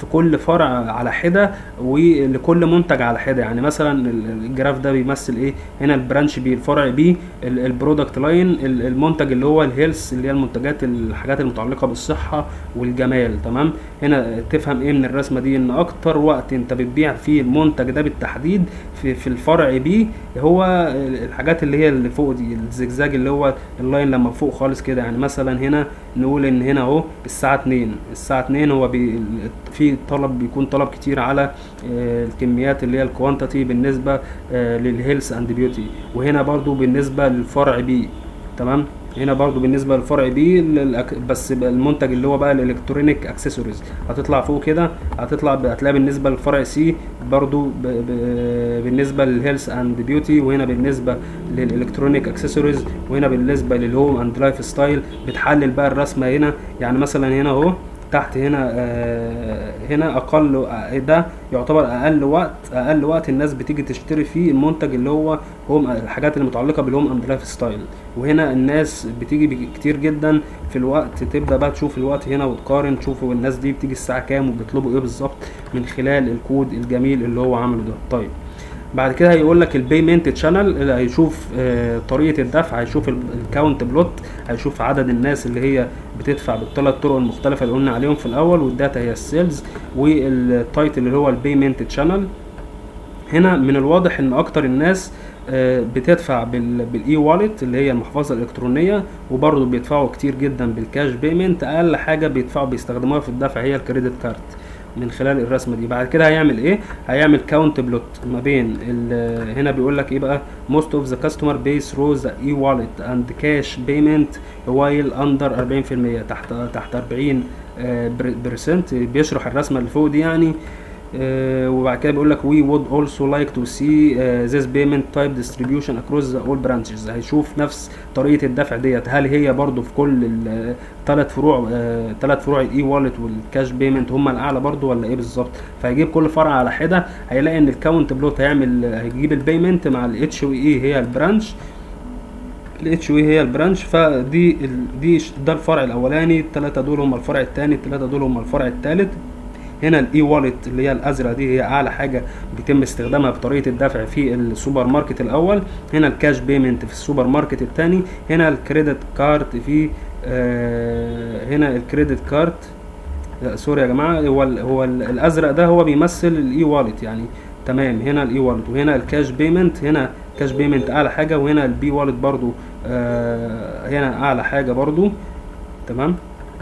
في كل فرع على حده ولكل منتج على حده يعني مثلا ال- الجراف ده بيمثل ايه هنا البرانش بي الفرع بي ال- البرودكت لاين ال- المنتج اللي هو الهيلث اللي هي المنتجات الحاجات المتعلقه بالصحه والجمال تمام هنا تفهم ايه من الرسمه دي ان اكتر وقت انت بتبيع فيه المنتج ده بالتحديد في, في الفرع بي هو الحاجات اللي هي اللي فوق دي الزجزاج اللي هو اللاين لما فوق خالص كده يعني مثلا هنا نقول ان هنا اهو الساعه 2 الساعه 2 هو بي في طلب بيكون طلب كتير على آه، الكميات اللي هي الكوانتيتي بالنسبه للهيلث اند بيوتي وهنا برضو بالنسبه للفرع بي تمام هنا برضو بالنسبه للفرع بي للأك- بس بقى المنتج اللي هو بقى الالكترونيك اكسسوارز هتطلع فوق كده هتطلع ب- هتلاقي بالنسبه للفرع سي برضو ب... ب... بالنسبه للهيلث اند بيوتي وهنا بالنسبه للالكترونيك اكسسوارز وهنا بالنسبه للهوم اند لايف ستايل بتحلل بقى الرسمه هنا يعني مثلا هنا اهو تحت هنا آه هنا اقل آه، ده يعتبر اقل وقت اقل وقت الناس بتيجي تشتري فيه المنتج اللي هو هوم الحاجات اللي متعلقه بالهوم اند لايف ستايل وهنا الناس بتيجي بك- كتير جدا في الوقت تبدا بقى تشوف الوقت هنا وتقارن تشوفوا الناس دي بتيجي الساعه كام وبيطلبوا ايه بالظبط من خلال الكود الجميل اللي هو عامله ده طيب بعد كده هيقول لك البيمنت تشانل هيشوف آه، طريقه الدفع هيشوف الكاونت بلوت هيشوف عدد الناس اللي هي بتدفع بالثلاث طرق المختلفه اللي قلنا عليهم في الاول والداتا هي السيلز والتايتل اللي هو البيمنت تشانل هنا من الواضح ان اكتر الناس آه، بتدفع بالاي والت اللي هي المحفظه الالكترونيه وبرضه بيدفعوا كتير جدا بالكاش بيمنت اقل حاجه بيدفعوا بيستخدموها في الدفع هي الكريدت كارد من خلال الرسمه دي بعد كده هيعمل ايه هيعمل كاونت بلوت ما بين ال- هنا بيقول لك ايه بقى most of the customer base through the e-wallet and cash payment while under 40% تحت تحت 40 برسنت بيشرح الرسمه اللي فوق دي يعني آه، وبعد كده بيقول لك we would also like to see uh, this payment type distribution across the all branches هيشوف نفس طريقه الدفع ديت هل هي برضو في كل الثلاث فروع ثلاث فروع الاي والت والكاش بيمنت هم الاعلى برضو ولا ايه بالظبط فهيجيب كل فرع على حده هيلاقي ان الكاونت بلوت هيعمل هيجيب البيمنت مع الاتش و اي هي البرانش الاتش وي هي البرانش فدي ال- دي ش- ده الفرع الاولاني الثلاثه دول هم الفرع الثاني الثلاثه دول هم الفرع الثالث هنا الاي والت اللي هي الازرق دي هي اعلى حاجه بيتم استخدامها بطريقه الدفع في السوبر ماركت الاول هنا الكاش بيمنت في السوبر ماركت الثاني هنا الكريدت كارد في آه هنا الكريدت كارد لا سوري يا جماعه هو ال هو ال الازرق ده هو بيمثل الاي والت يعني تمام هنا الاي والت وهنا الكاش بيمنت هنا كاش بيمنت اعلى حاجه وهنا البي والت برضو آه هنا اعلى حاجه برضو تمام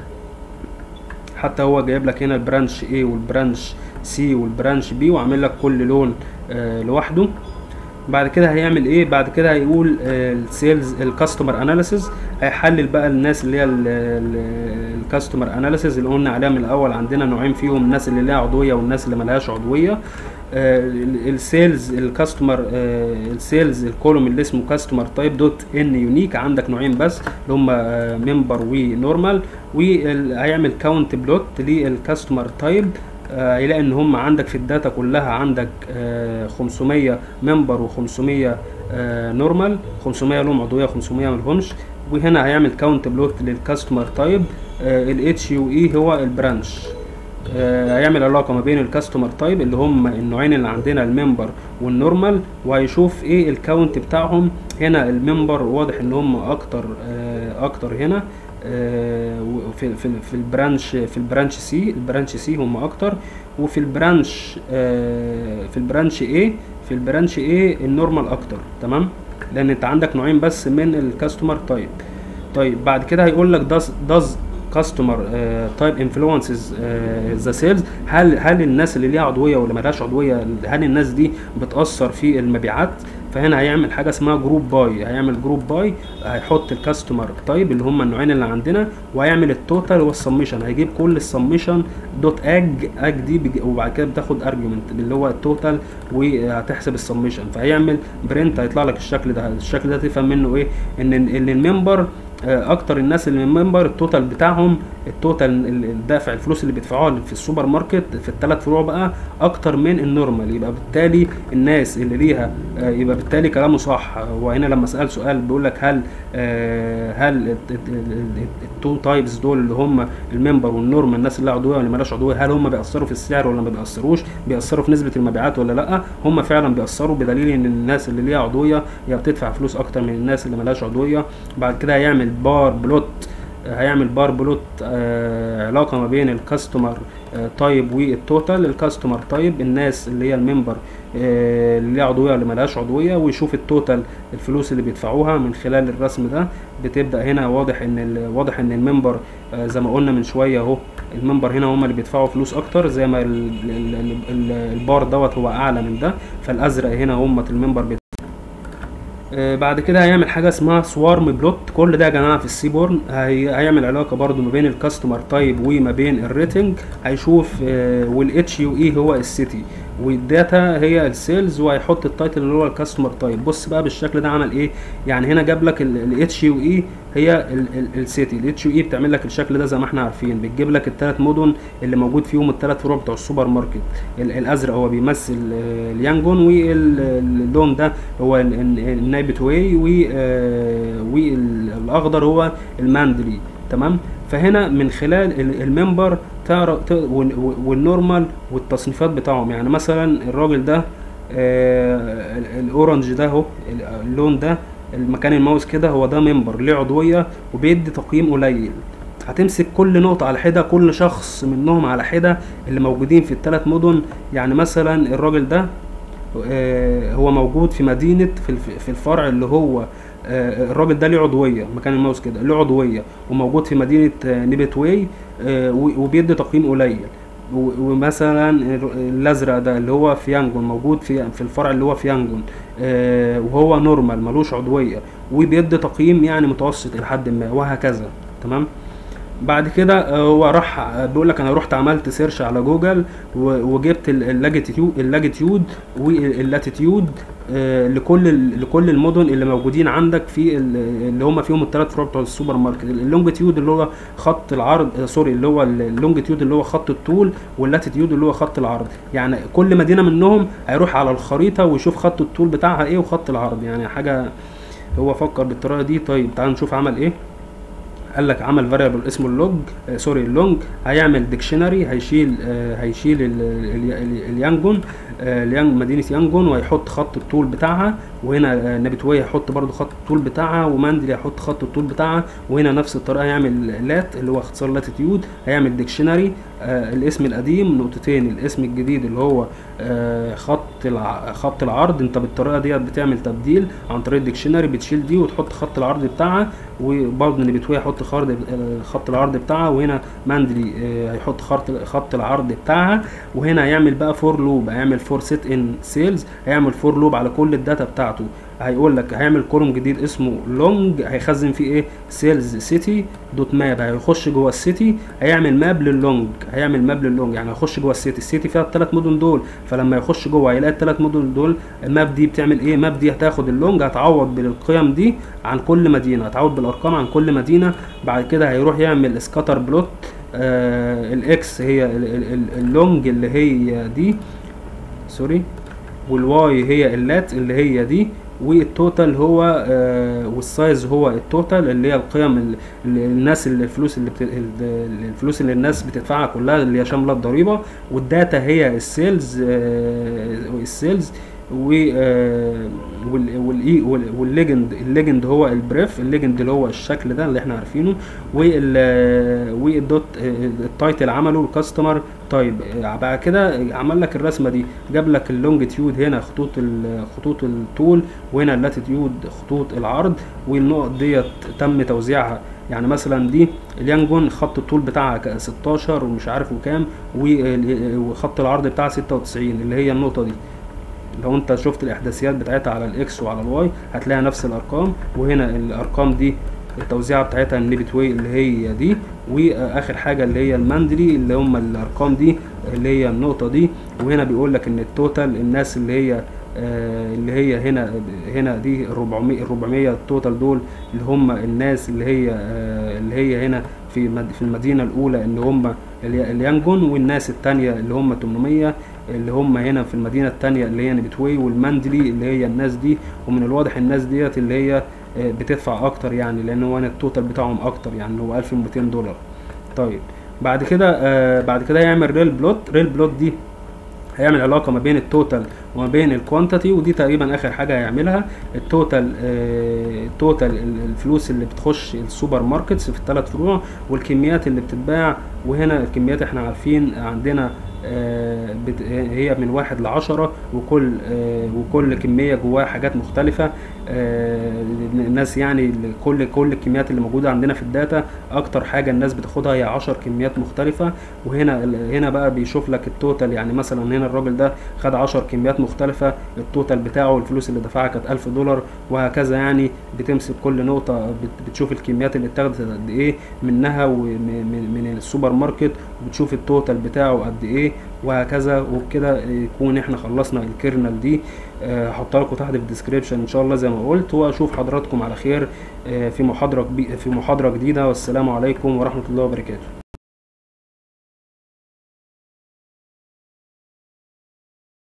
حتى هو جايب لك هنا البرانش A والبرانش C والبرانش B وعامل لك كل لون آه لوحده بعد كده هيعمل ايه بعد كده هيقول السيلز الكاستمر اناليسيز هيحلل بقى الناس اللي هي الكاستمر اناليسيز اللي قلنا عليها من الاول عندنا نوعين فيهم الناس اللي لها عضويه والناس اللي ملهاش عضويه السيلز الكاستمر السيلز الكولوم اللي اسمه كاستمر تايب دوت ان يونيك عندك نوعين بس اللي هم ممبر ونورمال وهيعمل كاونت بلوت للكاستمر تايب هيلاقي ان هم عندك في الداتا كلها عندك آه 500 ممبر و500 آه نورمال 500 لهم عضويه 500 ملهمش وهنا هيعمل كاونت بلوت للكاستمر تايب الاتش يو اي هو البرانش آه هيعمل علاقه ما بين الكاستمر تايب اللي هم النوعين اللي عندنا الممبر والنورمال وهيشوف ايه الكاونت بتاعهم هنا الممبر واضح ان هم اكتر اكتر هنا في في في البرانش في البرانش سي البرانش سي هم اكتر وفي البرانش في البرانش اي في البرانش اي النورمال اكتر تمام لان انت عندك نوعين بس من الكاستمر تايب طيب بعد كده هيقول لك does does customer تايب انفلونسز ذا سيلز هل هل الناس اللي ليها عضويه ولا مالهاش عضويه هل الناس دي بتاثر في المبيعات فهنا هيعمل حاجه اسمها جروب باي هيعمل جروب باي هيحط الكاستمر تايب اللي هم النوعين اللي عندنا وهيعمل التوتال والسميشن هيجيب كل السميشن دوت اج اج دي بج... وبعد كده بتاخد ارجيومنت اللي هو التوتال وهتحسب السميشن فهيعمل برنت هيطلع لك الشكل ده الشكل ده تفهم منه ايه ان ان الممبر آه، اكتر الناس اللي من ممبر التوتال بتاعهم التوتال ال- الدافع الفلوس اللي بيدفعوها في السوبر ماركت في الثلاث فروع بقى اكتر من النورمال يبقى بالتالي الناس اللي ليها آه، يبقى بالتالي كلامه صح هو هنا لما سأل سؤال بيقول لك هل آه، هل التو تايبس دول اللي هم الممبر والنورمال الناس اللي عضويه واللي مالهاش عضويه هل هم بيأثروا في السعر ولا ما بيأثروش بيأثروا في نسبة المبيعات ولا لا هم فعلا بيأثروا بدليل ان الناس اللي ليها عضوية هي بتدفع فلوس اكتر من الناس اللي مالهاش عضوية بعد كده هيعمل بار بلوت هيعمل بار بلوت آه علاقة ما بين الكاستمر آه تايب والتوتال الكاستمر تايب الناس اللي هي الممبر آه اللي ليها عضوية واللي ملهاش عضوية ويشوف التوتال الفلوس اللي بيدفعوها من خلال الرسم ده بتبدأ هنا واضح ان ال- واضح ان الممبر آه زي ما قلنا من شوية اهو الممبر هنا هم اللي بيدفعوا فلوس اكتر زي ما ال- ال- ال- ال- البار دوت هو اعلى من ده فالازرق هنا هم الممبر بيدفع آه، بعد كده هيعمل حاجه اسمها سوارم بلوت كل ده يا جماعه في السيبورن هي... هيعمل علاقه برضو ما بين الكاستمر تايب وما بين الريتنج هيشوف والاتش يو اي هو السيتي والداتا هي السيلز وهيحط التايتل اللي هو الكاستمر تايب بص بقى بالشكل ده عمل ايه يعني هنا جاب لك الاتش يو اي هي السيتي الاتش يو اي بتعمل لك الشكل ده زي ما احنا عارفين بتجيب لك الثلاث مدن اللي موجود فيهم الثلاث فروع بتوع السوبر ماركت ال- الازرق هو بيمثل آه، اليانجون واللون ده هو ال- ال- النايبت واي والاخضر هو الماندلي تمام فهنا من خلال ال- الممبر تعرف ت- وال- والنورمال والتصنيفات بتاعهم يعني مثلا الراجل ده آه، ال- الاورنج ده اهو ال- اللون ده المكان الماوس كده هو ده ممبر ليه عضويه وبيدي تقييم قليل هتمسك كل نقطة على حدة كل شخص منهم على حدة اللي موجودين في الثلاث مدن يعني مثلا الراجل ده آه، هو موجود في مدينة في الف- في الفرع اللي هو آه، الراجل ده ليه عضوية مكان الماوس كده ليه عضوية وموجود في مدينة آه، نيبت واي آه، و- وبيدي تقييم قليل و- ومثلا ال- الازرق ده اللي هو في يانجون موجود في في الفرع اللي هو في يانجون آه، وهو نورمال ملوش عضوية وبيدي تقييم يعني متوسط الى حد ما وهكذا تمام بعد كده آه، هو راح آه، بيقول لك انا رحت عملت سيرش على جوجل و- وجبت ال- اللاجيتيود اللاجيتيود واللاتيتيود آه، لكل ال- لكل المدن اللي موجودين عندك في ال- اللي هم فيهم الثلاث فروع بتوع السوبر ماركت اللونجيتيود اللي هو خط العرض آه، سوري اللي هو ال- اللونجيتيود اللي هو خط الطول واللاتيتيود اللي هو خط العرض يعني كل مدينه منهم هيروح على الخريطه ويشوف خط الطول بتاعها ايه وخط العرض يعني حاجه هو فكر بالطريقه دي طيب تعال نشوف عمل ايه قال لك عمل فاريبل اسمه اللوج آه سوري اللونج هيعمل ديكشنري هيشيل آه هيشيل ال- ال- ال- اليانجون آه اليانج مدينه يانجون وهيحط خط الطول بتاعها وهنا آه نابتويه هيحط برضو خط الطول بتاعها وماندلي هيحط خط الطول بتاعها وهنا نفس الطريقه هيعمل لات اللي هو اختصار لاتيتيود هيعمل ديكشنري آه الاسم القديم نقطتين الاسم الجديد اللي هو آه خط الع... خط العرض انت بالطريقه ديت بتعمل تبديل عن طريق الديكشنري بتشيل دي وتحط خط العرض بتاعها وبرضه نبتويه هيحط خط خط العرض بتاعها وهنا ماندلي آه، هيحط خط خط العرض بتاعها وهنا هيعمل بقى فور لوب هيعمل فور سيت ان سيلز هيعمل فور لوب على كل الداتا بتاعته هيقول لك هيعمل كولوم جديد اسمه لونج هيخزن فيه ايه سيلز سيتي دوت ماب هيخش جوه السيتي هيعمل ماب لللونج هيعمل ماب لللونج يعني هيخش جوه السيتي السيتي فيها الثلاث مدن دول فلما يخش جوه هيلاقي الثلاث مدن دول الماب دي بتعمل ايه ماب دي هتاخد اللونج هتعوض بالقيم دي عن كل مدينه هتعوض بالارقام عن كل مدينه بعد كده هيروح يعمل سكاتر بلوت آه الاكس هي ال- ال- ال- اللونج اللي هي دي سوري والواي هي اللات اللي هي دي والتوتال هو آه والسايز هو التوتال اللي هي القيم ال- اللي الناس اللي الفلوس اللي بت... ال- الفلوس اللي الناس بتدفعها كلها اللي هي شامله الضريبه والداتا هي السيلز آه السيلز و آه، وال- والاي وال- والليجند الليجند هو البريف الليجند اللي هو الشكل ده اللي احنا عارفينه وال والدوت التايتل عمله الكاستمر طيب بعد كده عمل لك الرسمه دي جاب لك اللونجيتيود هنا خطوط ال- خطوط الطول وهنا اللاتيتيود خطوط العرض والنقط ديت تم توزيعها يعني مثلا دي اليانجون خط الطول بتاعها ك- 16 ومش عارف وكام وال- وخط العرض بتاعها 96 اللي هي النقطه دي لو انت شفت الاحداثيات بتاعتها على الاكس وعلى الواي هتلاقي نفس الارقام وهنا الارقام دي التوزيعه بتاعتها النيبت واي اللي هي دي واخر حاجه اللي هي الماندلي اللي هم الارقام دي اللي هي النقطه دي وهنا بيقول لك ان التوتال الناس اللي هي آه اللي هي هنا هنا دي ال 400 ال 400 التوتال دول اللي هم الناس اللي هي آه اللي هي هنا في مد- في المدينه الاولى اللي هم الي- اليانجون والناس التانية اللي هم 800 اللي هم هنا في المدينه التانية اللي هي نبتوي والمندلي اللي هي الناس دي ومن الواضح الناس ديت اللي هي آه، بتدفع اكتر يعني لان هو أنا التوتال بتاعهم اكتر يعني هو 1200 دولار طيب بعد كده آه بعد كده هيعمل ريل بلوت ريل بلوت دي هيعمل علاقة ما بين التوتال وما بين الكوانتيتي ودي تقريبا اخر حاجة هيعملها التوتال آه التوتال ال- الفلوس اللي بتخش السوبر ماركتس في الثلاث فروع والكميات اللي بتتباع وهنا الكميات احنا عارفين عندنا آه بت- هي من واحد لعشرة وكل آه وكل كمية جواها حاجات مختلفة آه الناس يعني كل كل الكميات اللي موجودة عندنا في الداتا اكتر حاجة الناس بتاخدها هي عشر كميات مختلفة وهنا هنا بقى بيشوف لك التوتال يعني مثلا هنا الراجل ده خد 10 كميات مختلفة التوتال بتاعه الفلوس اللي دفعها كانت 1000 دولار وهكذا يعني بتمسك كل نقطة بت- بتشوف الكميات اللي اتاخدت قد ايه منها ومن من السوبر ماركت وبتشوف التوتال بتاعه قد ايه وهكذا وبكده يكون احنا خلصنا الكيرنل دي آه، هحطها لكم تحت في الديسكريبشن ان شاء الله زي ما قلت واشوف حضراتكم على خير آه، في محاضرة كبي- في محاضرة جديدة والسلام عليكم ورحمة الله وبركاته